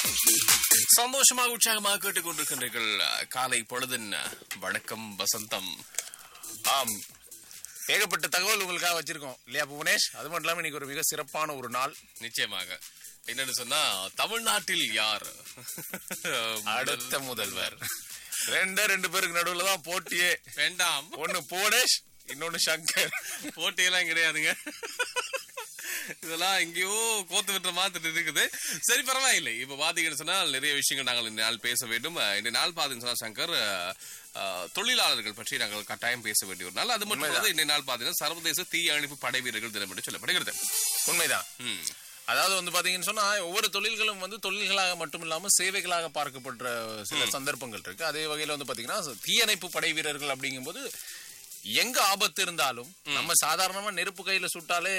சந்தோஷமாக உற்சாகமாக கேட்டுக் கொண்டிருக்கின்றீர்கள் காலை பொழுதின் வணக்கம் வசந்தம் ஆம் ஏகப்பட்ட தகவல் உங்களுக்காக வச்சிருக்கோம் இல்லையா புவனேஷ் அது மட்டும் இல்லாம இன்னைக்கு ஒரு மிக சிறப்பான ஒரு நாள் நிச்சயமாக என்னன்னு சொன்னா தமிழ்நாட்டில் யார் அடுத்த முதல்வர் ரெண்டே ரெண்டு பேருக்கு நடுவுல தான் போட்டியே வேண்டாம் ஒன்னு புவனேஷ் இன்னொன்னு சங்கர் போட்டியெல்லாம் கிடையாதுங்க இதெல்லாம் எங்கேயோ கோத்து விட்டுற மாதிரி இருக்குது சரி பரவாயில்லை இப்ப பாத்தீங்கன்னு சொன்னால் நிறைய விஷயங்கள் நாங்கள் இந்த நாள் பேச வேண்டும் அஹ், இந்த நாள் பாத்தீங்கன்னு சொன்னா சங்கர் அஹ், அஹ், தொழிலாளர்கள் பற்றி நாங்கள் கட்டாயம் பேச வேண்டிய ஒரு நாள் அது மட்டும் இல்லாத இந்த நாள் பாத்தீங்கன்னா சர்வதேச தீ அணைப்பு படை வீரர்கள் தினம் என்று சொல்லப்படுகிறது உண்மைதான் ம். அதாவது வந்து பாத்தீங்கன்னு சொன்னா ஒவ்வொரு தொழில்களும் வந்து தொழில்களாக மட்டும் இல்லாம சேவைகளாக பார்க்கப்படுற சில சந்தர்ப்பங்கள் இருக்கு அதே வகையில வந்து பாத்தீங்கன்னா தீயணைப்பு படை வீரர்கள் அப்படிங்கும்போது எங்க ஆபத்து இருந்தாலும் நம்ம சாதாரணமா நெருப்பு கையில சுட்டாலே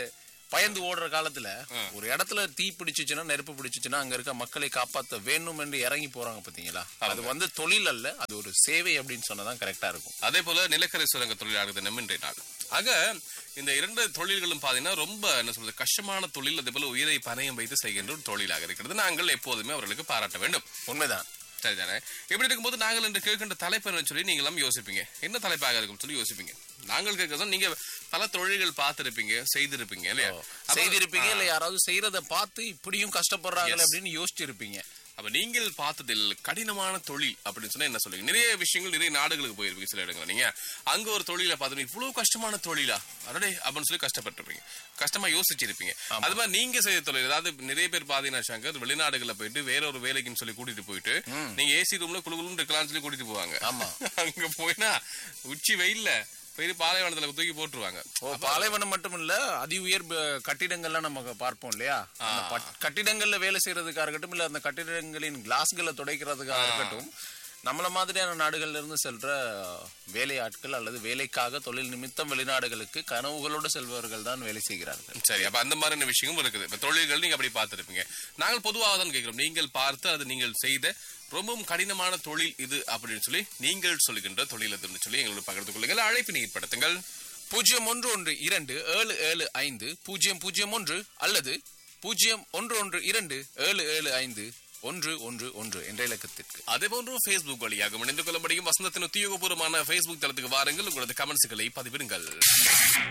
பயந்து ஓடுற காலத்துல ஒரு இடத்துல தீ பிடிச்சிச்சுன்னா நெருப்பு பிடிச்சிச்சுன்னா அங்க இருக்க மக்களை காப்பாத்த வேணும் என்று இறங்கி போறாங்க பாத்தீங்களா அது வந்து தொழில் அல்ல அது ஒரு சேவை அப்படின்னு சொன்னதான் கரெக்டா இருக்கும் அதே போல நிலக்கரி சுரங்க தொழிலாளர் தினம் இன்றைய நாள் ஆக இந்த இரண்டு தொழில்களும் பாத்தீங்கன்னா ரொம்ப என்ன சொல்றது கஷ்டமான தொழில் அதே போல உயிரை பணயம் வைத்து செய்கின்ற ஒரு தொழிலாக இருக்கிறது நாங்கள் எப்போதுமே அவர்களுக்கு பாராட்ட வேண்டும் உண்மைதான் சரிதானே இப்படி இருக்கும்போது நாங்கள் இன்று கேட்கின்ற தலைப்பு என்னன்னு சொல்லி நீங்க எல்லாம் யோசிப்பீங்க என்ன தலைப்பாக இருக்கும் சொல்லி யோசிப்பீங்க நாங்கள் கேட்கறதும் நீங்க பல தொழில்கள் பார்த்திருப்பீங்க செய்திருப்பீங்க இல்லையா அப்ப- செய்திருப்பீங்க இல்ல யாராவது செய்யறத பார்த்து இப்படியும் கஷ்டப்படுறாங்களே அப்படின்னு யோசிச்சிருப்பீங்க அப்ப நீங்கள் பார்த்ததில் கடினமான தொழில் அப்படின்னு சொன்னா என்ன சொல்லுவீங்க நிறைய விஷயங்கள் நிறைய நாடுகளுக்கு போயிருப்பீங்க சில இடங்கள் நீங்க அங்க ஒரு தொழிலை பார்த்து இவ்வளவு கஷ்டமான தொழிலா அடடே அப்படின்னு சொல்லி கஷ்டப்பட்டிருப்பீங்க கஷ்டமா யோசிச்சிருப்பீங்க அது மாதிரி நீங்க செய்த தொழில் அதாவது நிறைய பேர் பாத்தீங்கன்னா சங்கர் வெளிநாடுகள்ல போயிட்டு வேற ஒரு வேலைக்குன்னு சொல்லி கூட்டிட்டு போயிட்டு நீங்க ஏசி ரூம்ல குழுகுலும் இருக்கலாம்னு சொல்லி கூட்டிட்டு போவாங்க ஆமா. அங்க போயினா உச்சி வெயில்ல போயிட்டு பாலைவனத்துல தூக்கி போட்டுருவாங்க ஓ பாலைவனம் மட்டும் இல்ல அதி உயர் ப- கட்டிடங்கள்லாம் நம்ம பார்ப்போம் இல்லையா அந்த பட்- கட்டிடங்கள்ல வேலை செய்யறதுக்காக இருக்கட்டும் இல்ல அந்த கட்டிடங்களின் கிளாஸ்களை துடைக்கிறதுக்காக இருக்கட்டும் நம்மள மாதிரியான நாடுகள்ல இருந்து செல்ற வேலையாட்கள் அல்லது வேலைக்காக தொழில் நிமித்தம் வெளிநாடுகளுக்கு கனவுகளோடு செல்பவர்கள் தான் வேலை செய்கிறார்கள் சரி அப்ப அந்த மாதிரியான விஷயமும் இருக்குது இப்ப தொழில்கள் நீங்க அப்படி பார்த்திருப்பீங்க நாங்கள் பொதுவாக தான் கேட்கிறோம் நீங்கள் பார்த்து அது நீங்கள் செய்த ரொம்பவும் கடினமான தொழில் இது அப்படின்னு சொல்லி நீங்கள் சொல்லுகின்ற தொழில் அதுன்னு சொல்லி எங்களோட பகிர்ந்து கொள்ளுங்கள் அழைப்பினை ஏற்படுத்துங்கள் பூஜ்ஜியம் ஒன்று ஒன்று இரண்டு ஏழு ஏழு ஐந்து பூஜ்ஜியம் பூஜ்ஜியம் ஒன்று அல்லது பூஜ்ஜியம் ஒன்று ஒன்று இரண்டு ஏழு ஏழு ஐந்து ஒன்று ஒன்று ஒன்று என்ற இலக்கத்திற்கு அதே போன்று Facebook வழியாக இணைந்து கொள்ள முடியும் வசந்தத்தின் உத்தியோகபூர்வமான Facebook தளத்துக்கு வாருங்கள் உங்களது கமெண்ட்ஸ்களை பதிவிடுங்கள்